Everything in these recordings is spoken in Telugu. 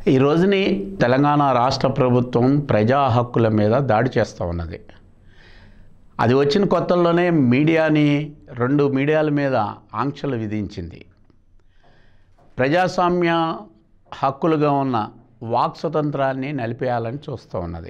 ఈ రోజుని తెలంగాణ రాష్ట్ర ప్రభుత్వం ప్రజా హక్కుల మీద దాడి చేస్తూ ఉన్నది అది వచ్చిన కొత్తల్లోనే మీడియాని రెండు మీడియాల మీద ఆంక్షలు విధించింది ప్రజాస్వామ్య హక్కులుగా ఉన్న వాక్ స్వతంత్రాన్ని నలిపేయాలని చూస్తూ ఉన్నది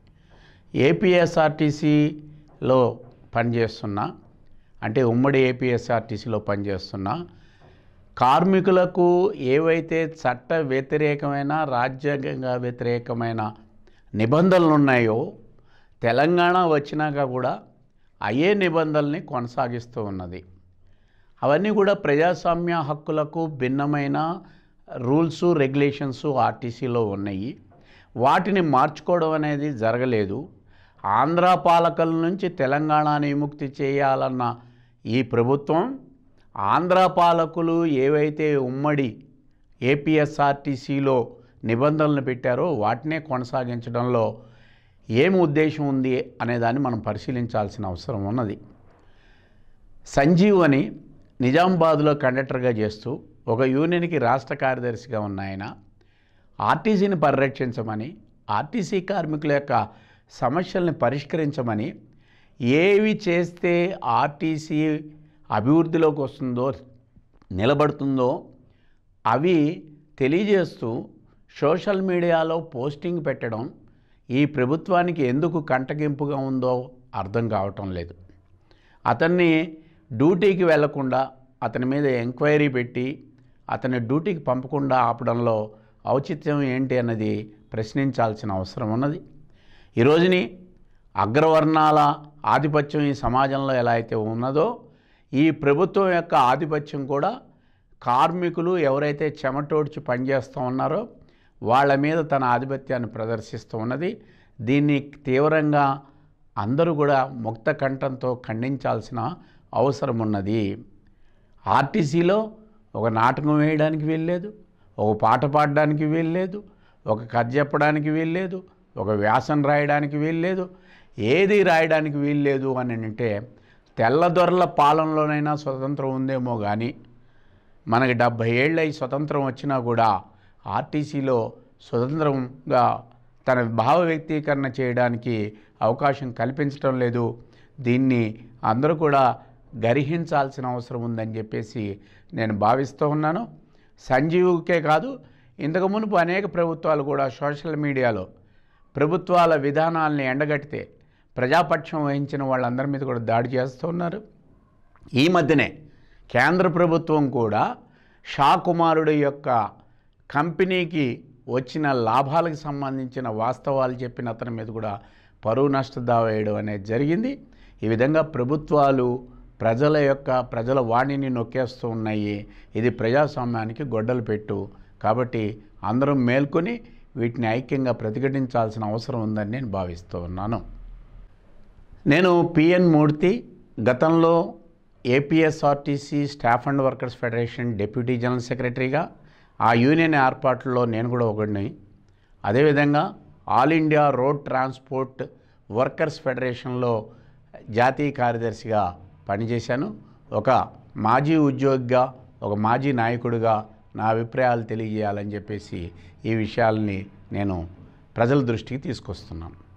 ఏపీఎస్ఆర్టీసీలో పనిచేస్తున్న అంటే ఉమ్మడి ఏపీఎస్ఆర్టీసీలో పనిచేస్తున్న కార్మికులకు ఏవైతే చట్ట వ్యతిరేకమైన రాజ్యాంగంగా వ్యతిరేకమైన నిబంధనలు ఉన్నాయో తెలంగాణ వచ్చినాక కూడా అయ్యే నిబంధనల్ని కొనసాగిస్తూ ఉన్నది అవన్నీ కూడా ప్రజాస్వామ్య హక్కులకు భిన్నమైన రూల్స్ రెగ్యులేషన్స్ ఆర్టీసీలో ఉన్నాయి వాటిని మార్చుకోవడం అనేది జరగలేదు ఆంధ్ర పాలకుల నుంచి తెలంగాణని విముక్తి చేయాలన్న ఈ ప్రభుత్వం ఆంధ్ర పాలకులు ఏవైతే ఉమ్మడి ఏపీఎస్ఆర్టీసీలో నిబంధనలు పెట్టారో వాటినే కొనసాగించడంలో ఏమి ఉద్దేశం ఉంది అనేదాన్ని మనం పరిశీలించాల్సిన అవసరం ఉన్నది సంజీవ్ అని నిజామాబాద్లో కండక్టర్గా చేస్తూ ఒక యూనియన్కి రాష్ట్ర కార్యదర్శిగా ఉన్న ఆయన ఆర్టీసీని పరిరక్షించమని ఆర్టీసీ కార్మికుల యొక్క సమస్యల్ని పరిష్కరించమని ఏవి చేస్తే ఆర్టీసీ అభివృద్ధిలోకి వస్తుందో నిలబడుతుందో అవి తెలియజేస్తూ సోషల్ మీడియాలో పోస్టింగ్ పెట్టడం ఈ ప్రభుత్వానికి ఎందుకు కంటగింపుగా ఉందో అర్థం కావటం లేదు అతన్ని డ్యూటీకి వెళ్లకుండా అతని మీద ఎంక్వైరీ పెట్టి అతని డ్యూటీకి పంపకుండా ఆపడంలో ఔచిత్యం ఏంటి అన్నది ప్రశ్నించాల్సిన అవసరం ఉన్నది ఈ రోజుని అగ్రవర్ణాల ఆధిపత్యం ఈ సమాజంలో ఎలా అయితే ఉన్నదో ఈ ప్రభుత్వం యొక్క ఆధిపత్యం కూడా కార్మికులు ఎవరైతే చెమటోడ్చి పనిచేస్తూ ఉన్నారో వాళ్ళ మీద తన ఆధిపత్యాన్ని ప్రదర్శిస్తూ ఉన్నది దీన్ని తీవ్రంగా అందరూ కూడా ముక్త కంఠంతో ఖండించాల్సిన అవసరం ఉన్నది ఆర్టీసీలో ఒక నాటకం వేయడానికి వీల్లేదు ఒక పాట పాడడానికి వీల్లేదు ఒక కథ చెప్పడానికి వీల్లేదు ఒక వ్యాసం రాయడానికి వీల్లేదు ఏది రాయడానికి వీల్లేదు అని అంటే తెల్లదొరల పాలనలోనైనా స్వతంత్రం ఉందేమో కానీ మనకి డెబ్భై ఏళ్ళ ఈ స్వతంత్రం వచ్చినా కూడా ఆర్టీసీలో స్వతంత్రంగా తన భావ వ్యక్తీకరణ చేయడానికి అవకాశం కల్పించడం లేదు దీన్ని అందరూ కూడా గరిహించాల్సిన అవసరం ఉందని చెప్పేసి నేను భావిస్తూ ఉన్నాను సంజీవుకే కాదు ఇంతకు మునుపు అనేక ప్రభుత్వాలు కూడా సోషల్ మీడియాలో ప్రభుత్వాల విధానాల్ని ఎండగట్టితే ప్రజాపక్షం వహించిన వాళ్ళందరి మీద కూడా దాడి చేస్తూ ఉన్నారు ఈ మధ్యనే కేంద్ర ప్రభుత్వం కూడా షా కుమారుడు యొక్క కంపెనీకి వచ్చిన లాభాలకు సంబంధించిన వాస్తవాలు చెప్పిన అతని మీద కూడా పరువు నష్ట దావా వేయడం అనేది జరిగింది ఈ విధంగా ప్రభుత్వాలు ప్రజల యొక్క ప్రజల వాణిని నొక్కేస్తూ ఉన్నాయి ఇది ప్రజాస్వామ్యానికి గొడ్డలు పెట్టు కాబట్టి అందరం మేల్కొని వీటిని ఐక్యంగా ప్రతిఘటించాల్సిన అవసరం ఉందని నేను భావిస్తూ ఉన్నాను నేను పిఎన్ మూర్తి గతంలో APSRTC staff and workers federation deputy general సెక్రటరీగా ఆ యూనియన్ ఏర్పాట్లలో నేను కూడా ఒకడిని అదేవిధంగా all India road transport workers ఫెడరేషన్లో జాతీయ కార్యదర్శిగా పనిచేశాను ఒక మాజీ ఉద్యోగిగా ఒక మాజీ నాయకుడిగా నా అభిప్రాయాలు తెలియజేయాలని చెప్పేసి ఈ విషయాల్ని నేను ప్రజల దృష్టికి తీసుకొస్తున్నాను